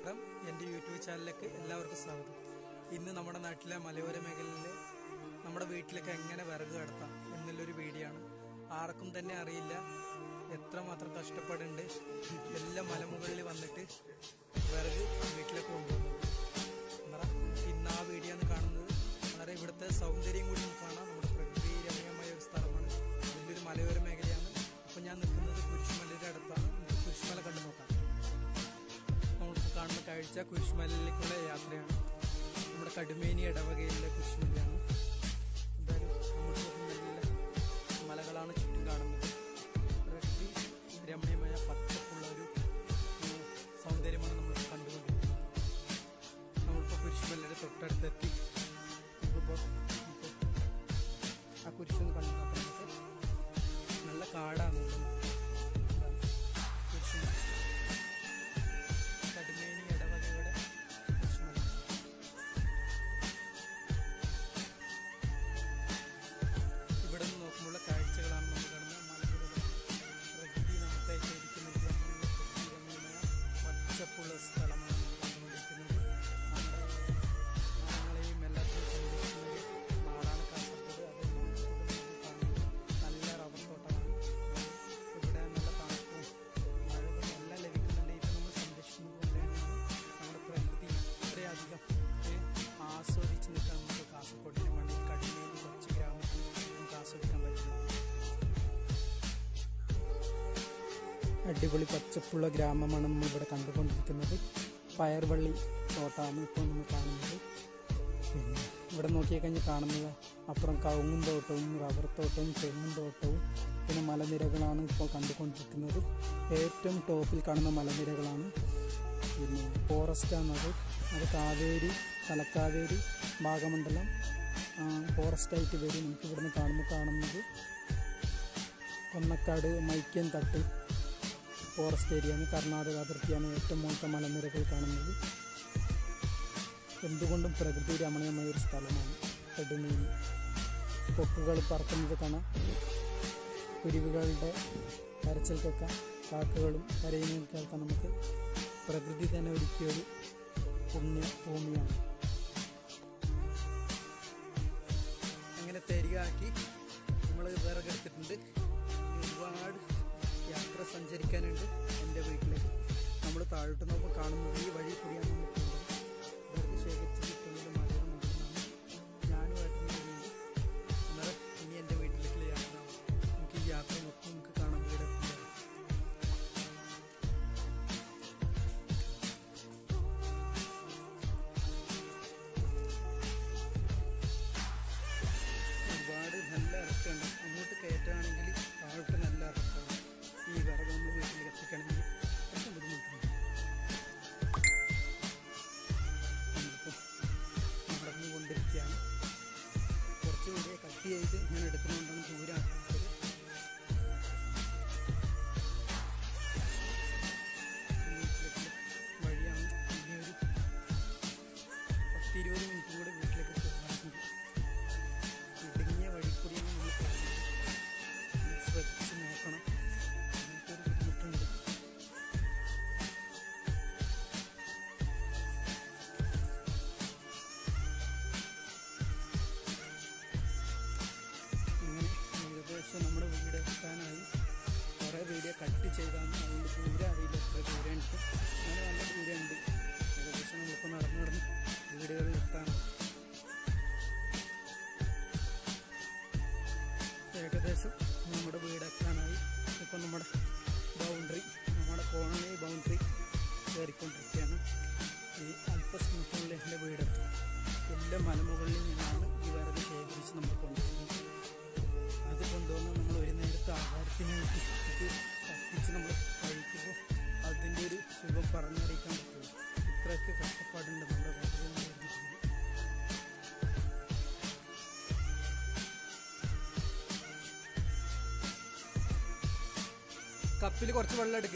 നമസ്കാരം എൻ്റെ യൂട്യൂബ് ചാനലിലേക്ക് എല്ലാവർക്കും സ്വാഗതം ഇന്ന് നമ്മുടെ നാട്ടിലെ മലയോര മേഖലയിലെ നമ്മുടെ വീട്ടിലേക്ക് എങ്ങനെ വിറക് കടത്താം എന്നുള്ളൊരു വീഡിയോ ആണ് ആർക്കും തന്നെ അറിയില്ല എത്രമാത്രം കഷ്ടപ്പെടുന്നുണ്ട് എല്ലാ മലമുകളിൽ വന്നിട്ട് വിറക് വീട്ടിലേക്ക് കൊണ്ടുപോകുന്നത് എന്താ ഇന്ന് ആ വീഡിയോ ആണ് കാണുന്നത് വളരെ ഇവിടുത്തെ സൗന്ദര്യം കൂടി നമുക്ക് കാണാം നമ്മുടെ പ്രകൃതി രമണീയമായ ഒരു സ്ഥലമാണ് വലിയൊരു മലയോര മേഖലയാണ് അപ്പോൾ ഞാൻ നിൽക്കുന്നത് കുരിശുമലയുടെ അടുത്താണ് നമുക്ക് കുരിശുമല കണ്ടു നോക്കാം നമുക്ക് കാണുന്ന കാഴ്ച കുരിശുമലയിലേക്കുള്ള യാത്രയാണ് നമ്മുടെ കടുമേനി ഇടവകയിലെ കുരിശുമലയാണ് എന്തായാലും നമുക്ക് നല്ല മലകളാണ് ചുറ്റും കാണുന്നത് പ്രകൃതി രമണീയമായ പച്ചപ്പുള്ള ഒരു ഉം, സൗന്ദര്യമാണ് നമ്മൾ കണ്ടുകൊണ്ടിരിക്കുന്നത് നമ്മളിപ്പോൾ കുരിശുമലയുടെ തൊട്ടടുത്തെത്തി നമുക്കിപ്പോൾ നമുക്ക് ആ കുരിശൊന്ന് കണ്ടു നോക്കാം നമുക്ക് നല്ല കാടാണ് ഇതാണ് കുരിശുമല കടുമേനി ഇടവകയുടെ കുരിശുമല ഇവിടെ നിന്ന് നോക്കുമ്പോഴുള്ള കാഴ്ചകളാണ് നമ്മൾ കാണുന്നത് മലകളുടെ പ്രകൃതി നമുക്കായിട്ട് ഇരിക്കുന്നില്ല പച്ചപ്പുള്ള സ്ഥലമാണ് നമ്മൾ കണ്ടുകൊണ്ടിരിക്കുന്നത് നമ്മുടെ മരങ്ങളെയും എല്ലാത്തിനും സംരക്ഷിക്കുന്നത് നാടാണ് കാസർഗോഡ് അത് നമുക്ക് കാണുന്നത് നല്ല റബ്ബർ തോട്ടമാണ് ഇവിടെ നല്ല തണുപ്പും മഴകളും എല്ലാം ലഭിക്കുന്നുണ്ട് ഇത് നമ്മൾ സംരക്ഷിക്കുന്നത് കൊണ്ടാണ് നമ്മുടെ പ്രകൃതി ഇത്രയധികം ഏ, ആസ്വദിച്ച് നിൽക്കാൻ നമുക്ക് കാസർഗോഡിന് വേണ്ടി കടിമേനി കൊച്ചു ഗ്രാമത്തിൽ നമുക്ക് ആസ്വദിക്കാൻ പറ്റുന്നത് അടിപൊളി പച്ചപ്പുള്ള ഗ്രാമമാണ് നമ്മൾ ഇവിടെ കണ്ടുകൊണ്ടിരിക്കുന്നത് പയർവള്ളി തോട്ടമാണ് ഇപ്പോൾ നമ്മൾ കാണുന്നത് പിന്നെ ഇവിടെ നോക്കിക്കഴിഞ്ഞാൽ കാണുന്നത് അപ്പുറം കവുങ്ങും തോട്ടവും റബ്ബർ തോട്ടവും തെങ്ങും തോട്ടവും പിന്നെ മലനിരകളാണ് ഇപ്പോൾ കണ്ടുകൊണ്ടിരിക്കുന്നത് ഏറ്റവും ടോപ്പിൽ കാണുന്ന മലനിരകളാണ് പിന്നെ ഫോറസ്റ്റാണത് അത് കാവേരി തലക്കാവേരി ഭാഗമണ്ഡലം ആ, ഫോറസ്റ്റായിട്ട് വരും നമുക്ക് ഇവിടുന്ന് കാണുമ്പോൾ കാണുന്നത് കൊന്നക്കാട് മൈക്കൻ തട്ട് ഫോറസ്റ്റ് ഏരിയയാണ് കർണാടക അതിർത്തിയാണ് ഏറ്റവും മുകളിലത്തെ മലനിരകൾ കാണുന്നത് എന്തുകൊണ്ടും പ്രകൃതി രമണീയമായ ഒരു സ്ഥലമാണ് കടുമീനി കൊക്കുകൾ പറക്കുന്നത് കാണാം കുരുവികളുടെ കരച്ചിൽ കേൾക്കാം കാക്കകളും കരയുന്നതും കേൾക്കാം നമുക്ക് പ്രകൃതി തന്നെ ഒരുക്കിയ ഒരു പുണ്യ ഭൂമിയാണ് അങ്ങനെ തരികയാക്കി നമ്മൾ വിറകെടുത്തിട്ടുണ്ട് ഇനി ഒരുപാട് യാത്ര സഞ്ചരിക്കാനുണ്ട് എൻ്റെ വീട്ടിലേക്ക് നമ്മൾ താഴോട്ട് നോക്കുമ്പോൾ കാണുന്നത് ഈ വഴി കൂടിയാണ് നമ്മൾ പോകുന്നത് വെറുതെ ശേഖരിച്ച് കിട്ടുന്നത് മലയുടെ മുകളിലാണ് ഞാനുമായിട്ട് പോകുന്നുണ്ട് അന്നേരം ഇനി എൻ്റെ വീട്ടിലേക്കുള്ള യാത്ര നമുക്ക് ഈ യാത്ര മൊത്തം നമുക്ക് കാണാൻ വീട് എത്തുന്നത് ഒരുപാട് നല്ല ഇറക്കമുണ്ട് അങ്ങോട്ട് കയറ്റുകയാണെങ്കിൽ താഴോട്ട് നല്ല ഇറക്കമാണ് ഈ വിറക് നമ്മൾ വീട്ടിലേക്ക് എത്തിക്കണമെങ്കിൽ കുറച്ച് ബുദ്ധിമുട്ടുണ്ട് നമ്മളിപ്പോൾ നടന്നു കൊണ്ടിരിക്കുകയാണ് കുറച്ച് വീഡിയോ കട്ട് ചെയ്ത് ഞാൻ എടുക്കുന്നതുകൊണ്ടാണ് ദൂരമാക്കുന്നത് വീട്ടിലേക്ക് വഴിയാണ് ഇനി ഒരു പത്തിരുപത് മിനിറ്റ് കൂടെ വീട്ടിലേക്ക് പോകാറുണ്ട് ഇടുങ്ങിയ വഴി കൂടിയാണ് നമ്മൾ പോകുന്നത് നമ്മൾ ശ്രദ്ധിച്ച് നോക്കണം അങ്ങനത്തെ ഒരു ബുദ്ധിമുട്ടുണ്ട് അങ്ങനെ ഏകദേശം നമ്മുടെ വീട് എത്താനായി കുറേ വീഡിയോ കട്ട് ചെയ്താണ് അതുകൊണ്ട് ദൂരം അറിയില്ല എത്ര ദൂരമുണ്ട് അങ്ങനെ നല്ല ദൂരമുണ്ട് ഏകദേശം നമ്മളിപ്പോൾ നടന്നു നടന്ന് വീടുകളിൽ എത്താനായി ഏകദേശം നമ്മുടെ വീടെത്താനായി ഇപ്പം നമ്മുടെ ബൗണ്ടറി നമ്മുടെ കോളനി ബൗണ്ടറി കയറിക്കൊണ്ടിരിക്കുകയാണ് ഈ അല്പസമയത്തിനുള്ളിൽ എൻ്റെ വീടെത്തും എല്ലാ മലമുകളിൽ നിന്നാണ് ഈ വിറക് ശേഖരിച്ച് നമ്മൾ കൊണ്ടുവരുന്നത് അത് കൊണ്ടുവന്ന് നമ്മൾ ഒരു നേരത്തെ ആഹാരത്തിന് വേണ്ടി ഇത് കത്തിച്ച് നമ്മൾ കഴിക്കുമ്പോൾ അതിൻ്റെ ഒരു സുഖം പറഞ്ഞറിയിക്കാൻ പറ്റില്ല ഇത്രയൊക്കെ കഷ്ടപ്പാടുണ്ട് നമ്മുടെ വിറക് കപ്പിൽ കുറച്ച് വെള്ളം എടുക്ക്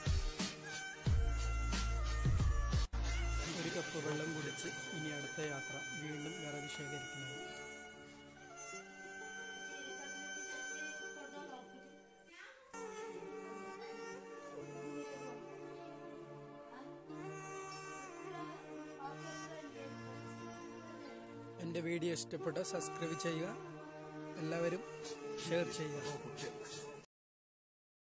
ഒരു കപ്പ് വെള്ളം കുടിച്ച് ഇനി അടുത്ത യാത്ര വീണ്ടും വിറക് ശേഖരിക്കുന്നത് എൻ്റെ വീഡിയോ ഇഷ്ടപ്പെട്ട സബ്സ്ക്രൈബ് ചെയ്യുക എല്ലാവരും ഷെയർ ചെയ്യുക